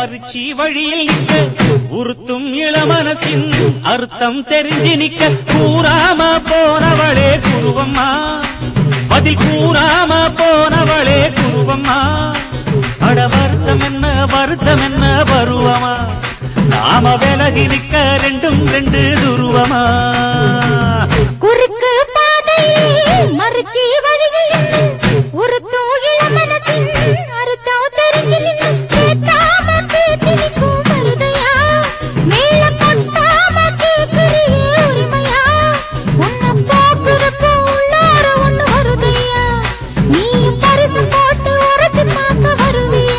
மறுச்சி வழியில் நிக்க உறுத்தும் இளமனசின் அர்த்தம் தெரிஞ்சு நிக்க கூறாம போனவளே குருவம்மா பதில் கூறாம போனவளே குருவம்மா அட வருத்தம் என்ன வருத்தம் என்ன பருவமா நாம விலகி நிக்க ரெண்டும் ரெண்டு துருவமா குறுக்கு பாதையிலே மறுச்சி வழியில் நின்னு, உறுத்தும் இளமனசின் அறுத்தம் தெரிஞ்சு நின்னு, கேட்காம பேத்தி நிற்கும் மருதையா, மேல கொட்டாம கேக்குறியே உரிமையா, உன்னை பார்க்கிறப்போ உள்ளார ஒண்ணு வருதையா, நீயும் பரிசு போட்டு உரசி பார்க்க வருவியா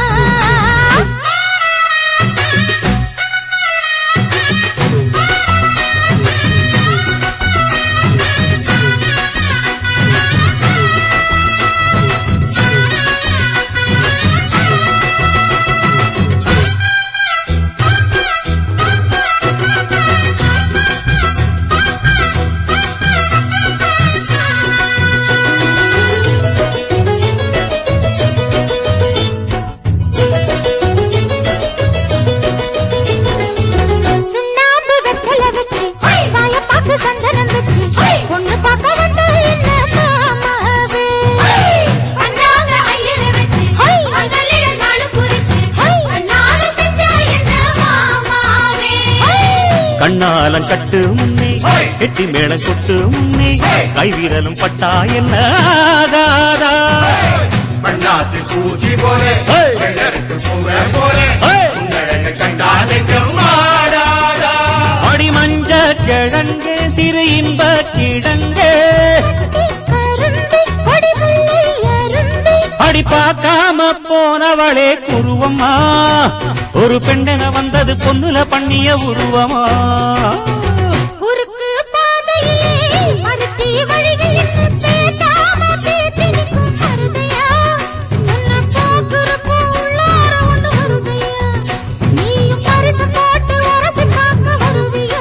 சுண்ணாம்பு வெத்தல வச்சு சாயப்பாக்கு சந்தனம் வச்சு பொண்ணு பார்க்க வந்த என்ன மாமாவே அண்ணாங்க ஐயர வச்சு அண்ணலிட நாளு குறிச்சு அண்ணால செஞ்சா என்ன மாமாவே கண்ணாலம் கட்டு முன்னே கெட்டி மேளம் கொட்டு முன்னே கைவிரலும் பட்டா என்ன ஆகாதா மண்ணாத்து பூச்சி போலே ஏய். வெள்ளருக்கு பூவ போலே ஏய். உங்களழக கண்டா நெஞ்சம் மாடாதா அடி மஞ்ச கிழங்கு சிறு இன்ப கிழங்கு கரும்பி கொடி முல்லை அரும்பி அடி பார்க்காம போனவளே குருவம்மா ஒரு பெண்ணென வந்தது பொண்ணுல பண்ணிய உருவமா குறுக்கு பாதையிலே மறுச்சி வழியில் நின்னு பேசாம பேத்தி நிற்கும் மருதையா. உன்னை பார்க்கிறப்போ உள்ளார ஒண்ணு வருதையா. நீயும் பரிசு போட்டு உரசி பார்க்க வருவியா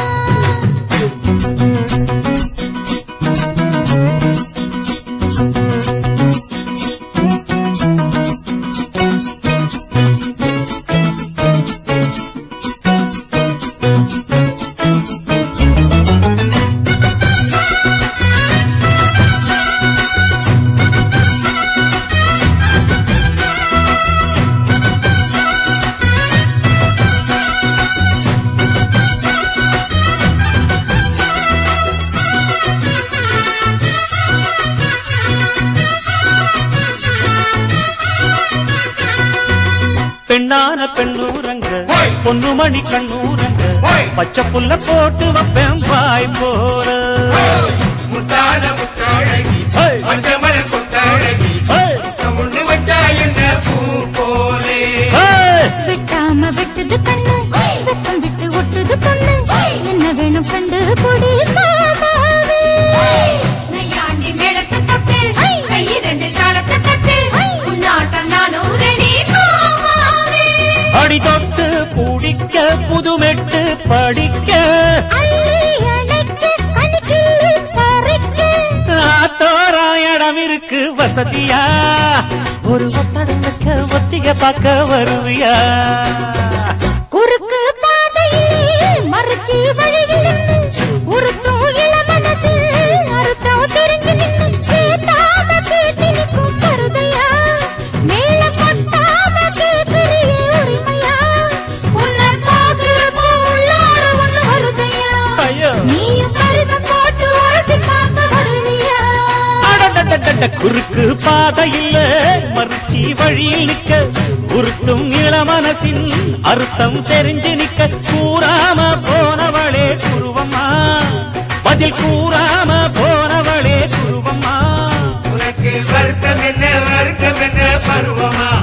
பெண்ணான பெண்ணூரங்க ஓய். பொண்ணுமணி கண்ணூரங்க ஓய். பச்சை புல்ல போட்டு வைப்பேன் பாய் போற முத்தான முத்தழகி ஏய். மஞ்சமல கொத்தழகி ஏய். முன்னு வச்சா என்ன பூ போலே ஏய். வெட்டாம வெட்டுது கண்ணு வெக்கம் விட்டு ஒட்டுது பொண்ணு என்ன வேணும் கண்டு பொடி மாமாவே நையாண்டி மேளத்தை தொட்டு கை ரெண்டு சாலத்தை தட்டு உன்னாட்டம் நானும் ரெடி மாமாவே அடி தொட்டு பிடிக்க புதுமெட்டு படிக்க அள்ளி அணைக்க அணிக்கு பறிக்க ஆத்தோரா இடம் இருக்கு வசதியா ஒரு ஒத்தடம் வைக்க ஒத்திக பார்க்க வருவியா குறுக்கு பாதையிலே மறுச்சி வழியில் நின்னு உருத்தும் இளமனசில் அறுத்தம் தெரிஞ்சு நின்னு சேத்தாம கேட்டு நிற்கும் கருதையா மேல கொட்டாம கேக்குறியே உரிமையா உன்னை பார்க்கிறப்போ உள்ளார ஒண்ணு வருதையா ஐயோ. நீயும் பரிசு போட்டு உரசி பார்க்க வருவியா அடடடடட, குறுக்கு பாதையில் மறுச்சி வழியில் நிக்க உருத்தும் இளமனசின் அர்த்தம் தெரிஞ்சு நிக்க கூறாம போனவளே குருவம்மா பதில் கூறாம போனவளே குருவம்மா உனக்கு வருத்தம் என்ன வருத்தம் என்ன பருவமா